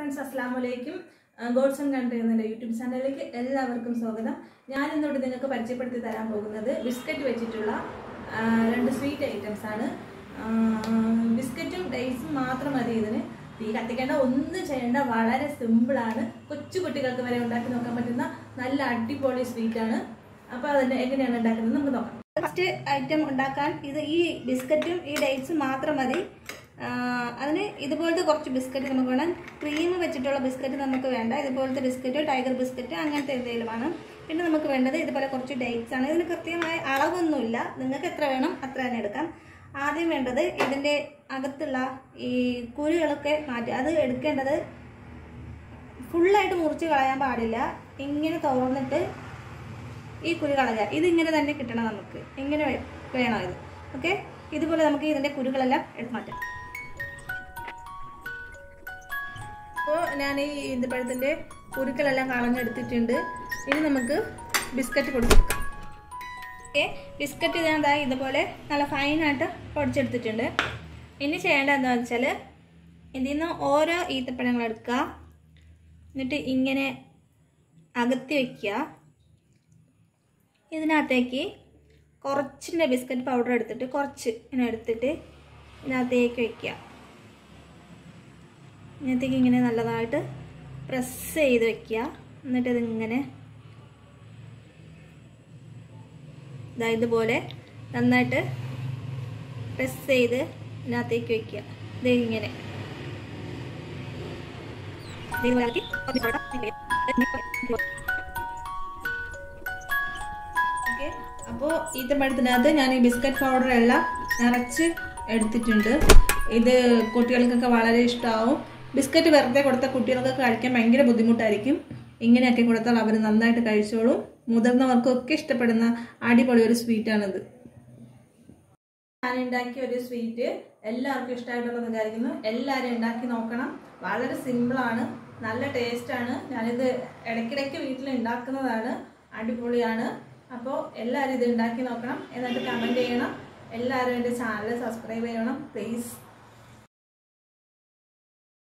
friends അസ്സാം വലൈക്കും gods and country എന്ന യൂട്യൂബ് ചാനലിലേക്ക് എല്ലാവർക്കും സ്വാഗതം ഞാൻ ഇന്നോട് നിങ്ങൾക്ക് പരിചയപ്പെടുത്തി തരാൻ പോകുന്നത് ബിസ്ക്കറ്റ് വെച്ചിട്ടുള്ള ആ, രണ്ട് സ്വീറ്റ് ഐറ്റംസ് ആണ് ആ, ബിസ്ക്കറ്റും ഡേറ്റ്സും മാത്രം മതി ഇതിന് തീ കത്തിക്കേണ്ട ഒന്നും ചെയ്യേണ്ട വളരെ സിമ്പിളാണ് കൊച്ചു കുട്ടികൾക്ക് വരെ ഉണ്ടാക്കി നോക്കാൻ പറ്റുന്ന നല്ല അടിപൊളി സ്വീറ്റ് ആണ് അപ്പോൾ അതിൻ്റെ എങ്ങനെയാണ് ഉണ്ടാക്കുന്നത് നമുക്ക് നോക്കാം ഫസ്റ്റ് ഐറ്റം ഉണ്ടാക്കാൻ ഇത് ഈ ബിസ്ക്കറ്റും ഈ ഡേറ്റ്സും മാത്രം മതി ആ, അതിന് ഇതുപോലത്തെ കുറച്ച് ബിസ്ക്കറ്റ് നമുക്ക് വേണം ക്രീം വെച്ചിട്ടുള്ള ബിസ്ക്കറ്റ് നമുക്ക് വേണ്ട ഇതുപോലത്തെ ബിസ്ക്കറ്റ് ടൈഗർ ബിസ്ക്കറ്റ് അങ്ങനത്തെ എന്തെങ്കിലും വേണം പിന്നെ നമുക്ക് വേണ്ടത് ഇതുപോലെ കുറച്ച് ഡേറ്റ്സ് ആണ് ഇതിന് കൃത്യമായ അളവൊന്നുമില്ല നിങ്ങൾക്ക് എത്ര വേണം അത്ര തന്നെ എടുക്കാം ആദ്യം വേണ്ടത് ഇതിൻ്റെ അകത്തുള്ള ഈ കുരുകളൊക്കെ മാറ്റി അത് എടുക്കേണ്ടത് ഫുള്ളായിട്ട് മുറിച്ച് കളയാൻ പാടില്ല ഇങ്ങനെ തുറന്നിട്ട് ഈ കുരു കളയുക ഇതിങ്ങനെ തന്നെ കിട്ടണം നമുക്ക് ഇങ്ങനെ വേ- വേണം ഇത് ഓക്കെ ഇതുപോലെ നമുക്ക് ഇതിൻ്റെ കുരുകളെല്ലാം എടുത്ത് മാറ്റാം അപ്പോൾ ഞാൻ ഈ ഈന്തപ്പഴത്തിൻ്റെ കുരുക്കളെല്ലാം കളഞ്ഞെടുത്തിട്ടുണ്ട് ഇനി നമുക്ക് ബിസ്ക്കറ്റ് കൊടുക്കാം ഓക്കെ ബിസ്ക്കറ്റ് ഞാൻ ദാ ഇതുപോലെ നല്ല ഫൈനായിട്ട് പൊടിച്ചെടുത്തിട്ടുണ്ട് ഇനി ചെയ്യേണ്ടത് എന്താണെന്ന് വെച്ചാൽ ഇതിൽ നിന്ന് ഓരോ ഈത്തപ്പഴങ്ങൾ എടുക്കുക എന്നിട്ട് ഇങ്ങനെ അകത്തി വയ്ക്കുക ഇതിനകത്തേക്ക് കുറച്ചിൻ്റെ ബിസ്ക്കറ്റ് പൗഡർ എടുത്തിട്ട് കുറച്ച് ഇങ്ങനെ എടുത്തിട്ട് ഇതിനകത്തേക്ക് വയ്ക്കുക ഇതിനകത്തേക്ക് ഇങ്ങനെ നല്ലതായിട്ട് പ്രസ് ചെയ്ത് വയ്ക്കുക എന്നിട്ട് ഇതിങ്ങനെ ഇതാ ഇതുപോലെ നന്നായിട്ട് പ്രസ് ചെയ്ത് ഇതിനകത്തേക്ക് വയ്ക്കുക ഇത് ഇങ്ങനെ ഇത് ഇതുപോലെ ആക്കി ഓക്കെ അപ്പോൾ ഈത്തപ്പഴത്തിനകത്ത് ഞാൻ ഈ ബിസ്ക്കറ്റ് പൗഡർ എല്ലാം നിറച്ച് എടുത്തിട്ടുണ്ട് ഇത് കുട്ടികൾക്കൊക്കെ വളരെ ഇഷ്ടമാവും ബിസ്ക്കറ്റ് വെറുതെ കൊടുത്ത കുട്ടികൾക്കൊക്കെ കഴിക്കാൻ ഭയങ്കര ബുദ്ധിമുട്ടായിരിക്കും ഇങ്ങനെയൊക്കെ കൊടുത്താൽ അവർ നന്നായിട്ട് കഴിച്ചോളും മുതിർന്നവർക്കൊക്കെ ഇഷ്ടപ്പെടുന്ന അടിപൊളി ഒരു സ്വീറ്റാണിത് ഞാൻ ഉണ്ടാക്കിയ ഒരു സ്വീറ്റ് എല്ലാവർക്കും ഇഷ്ടമായിട്ടുണ്ടെന്ന് വിചാരിക്കുന്നു എല്ലാവരും ഉണ്ടാക്കി നോക്കണം വളരെ സിമ്പിളാണ് നല്ല ടേസ്റ്റാണ് ഞാനിത് ഇടയ്ക്കിടയ്ക്ക് വീട്ടിൽ ഉണ്ടാക്കുന്നതാണ് അടിപൊളിയാണ് അപ്പോൾ എല്ലാവരും ഇത് ഉണ്ടാക്കി നോക്കണം എന്നിട്ട് കമൻറ്റ് ചെയ്യണം എല്ലാവരും എൻ്റെ ചാനൽ സബ്സ്ക്രൈബ് ചെയ്യണം പ്ലീസ്